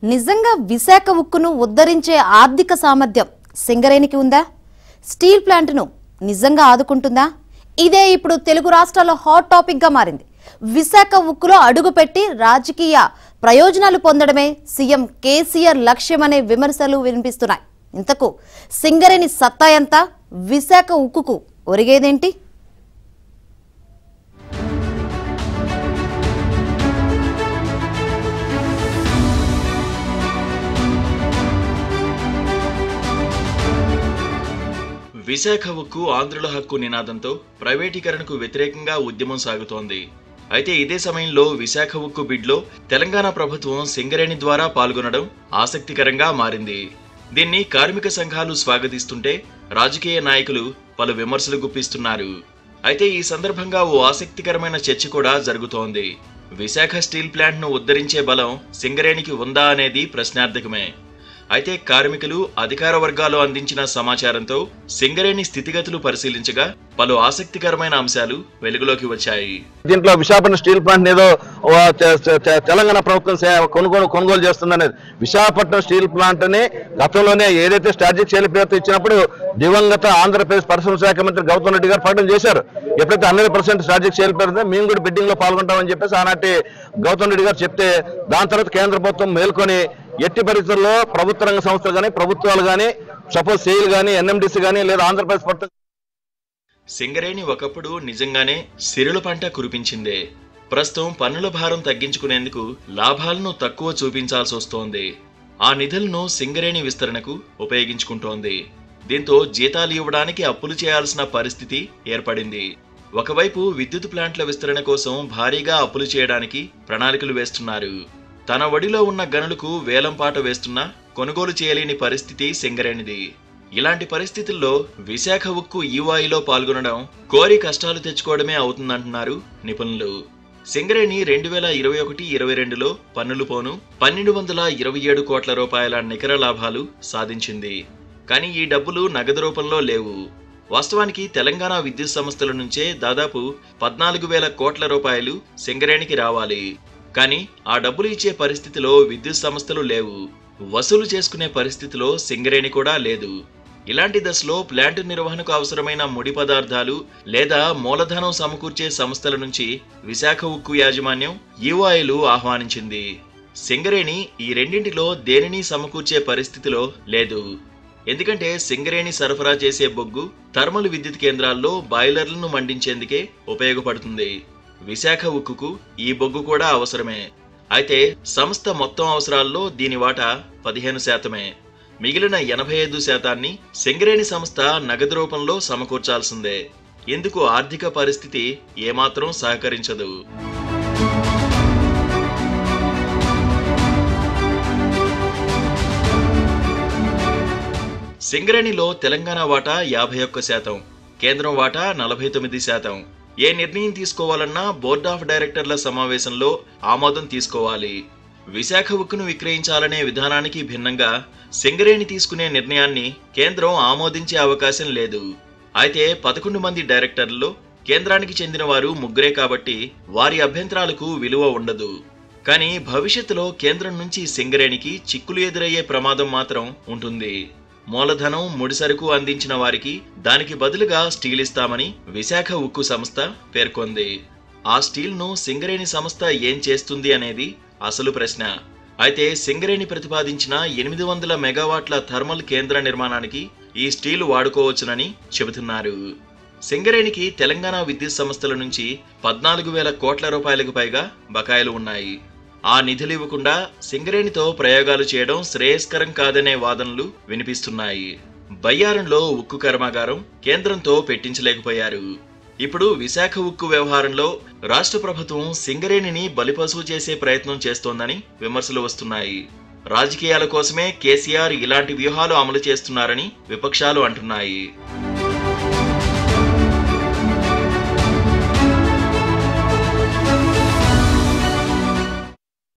నిజంగా విశాఖ ఉక్కును ఉద్ధరించే ఆర్థిక సామర్థ్యం సింగరేణికి ఉందా స్టీల్ ప్లాంట్ను నిజంగా ఆదుకుంటుందా ఇదే ఇప్పుడు తెలుగు రాష్ట్రాల్లో హాట్ టాపిక్గా మారింది విశాఖ ఉక్కులో అడుగుపెట్టి రాజకీయ ప్రయోజనాలు పొందడమే సీఎం కేసీఆర్ లక్ష్యమనే విమర్శలు వినిపిస్తున్నాయి ఇంతకు సింగరేణి సత్తా ఎంత విశాఖ ఉక్కుకు ఒరిగేదేంటి విశాఖ ఉక్కు ఆంధ్రుల హక్కు నినాదంతో ప్రైవేటీకరణకు వ్యతిరేకంగా ఉద్యమం సాగుతోంది అయితే ఇదే సమయంలో విశాఖ ఉక్కు బిడ్లో తెలంగాణ ప్రభుత్వం సింగరేణి ద్వారా పాల్గొనడం ఆసక్తికరంగా మారింది దీన్ని కార్మిక సంఘాలు స్వాగతిస్తుంటే రాజకీయ నాయకులు పలు విమర్శలు గుప్పిస్తున్నారు అయితే ఈ సందర్భంగా ఓ ఆసక్తికరమైన చర్చ కూడా జరుగుతోంది విశాఖ స్టీల్ ప్లాంట్ను ఉద్ధరించే బలం సింగరేణికి ఉందా అనేది ప్రశ్నార్థకమే అయితే కార్మికులు అధికార వర్గాలు అందించిన సమాచారంతో సింగరేణి స్థితిగతులు పరిశీలించగా పలు ఆసక్తికరమైన అంశాలు వెలుగులోకి వచ్చాయి దీంట్లో విశాఖపట్నం స్టీల్ ప్లాంట్ ఏదో ఓ తె- తె- తె- తెలంగాణ ప్రభుత్వం సే- కొనుగోలు కొనుగోలు చేస్తుందనేది విశాఖపట్నం స్టీల్ ప్లాంట్ ని గతంలోనే ఏదైతే స్ట్రాటజిక్ సేల్ పేరుతో ఇచ్చినప్పుడు దివంగత ఆంధ్రప్రదేశ్ పరిశ్రమ శాఖ మంత్రి గౌతమ్ రెడ్డి గారు ప్రకటన చేశారు ఎప్పుడైతే హండ్రెడ్ పర్సెంట్ స్ట్రాటజిక్ సేల్ పేరుతో మేము కూడా బిడ్డింగ్ లో పాల్గొంటామని చెప్పేసి ఆనాటి గౌతమ్ రెడ్డి గారు చెప్తే దాని తర్వాత కేంద్ర ప్రభుత్వం మేల్కొని ఎట్టి పరిస్థితుల్లో ప్రభుత్వ రంగ సంస్థలు కానీ ప్రభుత్వాలు కానీ సపోజ్ సేల్ కానీ ఎన్ఎండిసి కానీ లేదా ఆంధ్రప్రదేశ్ ప్రభుత్వం సింగరేణి ఒకప్పుడు నిజంగానే సిరుల పంట కురిపించిందే ప్రస్తుతం పన్నుల భారం తగ్గించుకునేందుకు లాభాలను తక్కువ చూపించాల్సి వస్తోంది ఆ నిధులను సింగరేణి విస్తరణకు ఉపయోగించుకుంటోంది దీంతో జీతాలు ఇవ్వడానికి అప్పులు చేయాల్సిన పరిస్థితి ఏర్పడింది ఒకవైపు విద్యుత్ ప్లాంట్ల విస్తరణ కోసం భారీగా అప్పులు చేయడానికి ప్రణాళికలు వేస్తున్నారు తన ఒడిలో ఉన్న గనులకు వేలంపాట వేస్తున్నా కొనుగోలు చేయలేని పరిస్థితి సింగరేణిది ఇలాంటి పరిస్థితుల్లో విశాఖ ఉక్కు ఈవాయిలో పాల్గొనడం కోరి కష్టాలు తెచ్చుకోవడమే అవుతుందంటున్నారు నిపుణులు సింగరేణి రెండు వేల ఇరవై ఒకటి ఇరవై రెండులో పన్నులు పోను పన్నెండు వందల ఇరవై ఏడు కోట్ల రూపాయల నికర లాభాలు సాధించింది కానీ ఈ డబ్బులు నగదు రూపంలో లేవు వాస్తవానికి తెలంగాణ విద్యుత్ సంస్థల నుంచే దాదాపు పద్నాలుగు వేల కోట్ల రూపాయలు సింగరేణికి రావాలి కానీ ఆ డబ్బులు ఇచ్చే పరిస్థితిలో విద్యుత్ సంస్థలు లేవు వసూలు చేసుకునే పరిస్థితిలో సింగరేణి కూడా లేదు ఇలాంటి దశలో ప్లాంట్ నిర్వహణకు అవసరమైన ముడి పదార్థాలు లేదా మూలధనం సమకూర్చే సంస్థల నుంచి విశాఖ ఉక్కు యాజమాన్యం ఈవాయిలు ఆహ్వానించింది సింగరేణి ఈ రెండింటిలో దేనిని సమకూర్చే పరిస్థితిలో లేదు ఎందుకంటే సింగరేణి సరఫరా చేసే బొగ్గు థర్మల్ విద్యుత్ కేంద్రాల్లో బాయిలర్లను మండించేందుకే ఉపయోగపడుతుంది విశాఖ ఉక్కుకు ఈ బొగ్గు కూడా అవసరమే అయితే సంస్థ మొత్తం అవసరాల్లో దీని వాటా పదిహేను శాతమే మిగిలిన ఎనభై ఐదు శాతాన్ని సింగరేణి సంస్థ నగదు రూపంలో సమకూర్చాల్సిందే ఇందుకు ఆర్థిక పరిస్థితి ఏమాత్రం సహకరించదు సింగరేణిలో తెలంగాణ వాటా యాభై ఒక్క శాతం కేంద్రం వాటా నలభై తొమ్మిది శాతం ఏ నిర్ణయం తీసుకోవాలన్నా బోర్డ్ ఆఫ్ డైరెక్టర్ల సమావేశంలో ఆమోదం తీసుకోవాలి విశాఖ ఉక్కును విక్రయించాలనే విధానానికి భిన్నంగా సింగరేణి తీసుకునే నిర్ణయాన్ని కేంద్రం ఆమోదించే అవకాశం లేదు అయితే పదకొండు మంది డైరెక్టర్లలో కేంద్రానికి చెందిన వారు ముగ్గురే కాబట్టి వారి అభ్యంతరాలకు విలువ ఉండదు కానీ భవిష్యత్తులో కేంద్రం నుంచి సింగరేణికి చిక్కులు ఎదురయ్యే ప్రమాదం మాత్రం ఉంటుంది మూలధనం ముడిసరుకు అందించిన వారికి దానికి బదులుగా స్టీల్ ఇస్తామని విశాఖ ఉక్కు సంస్థ పేర్కొంది ఆ స్టీల్ను సింగరేణి సంస్థ ఏం చేస్తుంది అనేది అసలు ప్రశ్న అయితే సింగరేణి ప్రతిపాదించిన ఎనిమిది వందల మెగావాట్ల థర్మల్ కేంద్ర నిర్మాణానికి ఈ స్టీల్ వాడుకోవచ్చునని చెబుతున్నారు సింగరేణికి తెలంగాణ విద్యుత్ సంస్థల నుంచి పద్నాలుగు వేల కోట్ల రూపాయలకు పైగా బకాయిలు ఉన్నాయి ఆ నిధులు ఇవ్వకుండా సింగరేణితో ప్రయోగాలు చేయడం శ్రేయస్కరం కాదనే వాదనలు వినిపిస్తున్నాయి బయ్యారంలో ఉక్కు కర్మాగారం కేంద్రంతో పెట్టించలేకపోయారు ఇప్పుడు విశాఖ ఉక్కు వ్యవహారంలో రాష్ట్ర ప్రభుత్వం సింగరేణిని బలిపశువు చేసే ప్రయత్నం చేస్తోందని విమర్శలు వస్తున్నాయి రాజకీయాల కోసమే కేసీఆర్ ఇలాంటి వ్యూహాలు అమలు చేస్తున్నారని విపక్షాలు అంటున్నాయి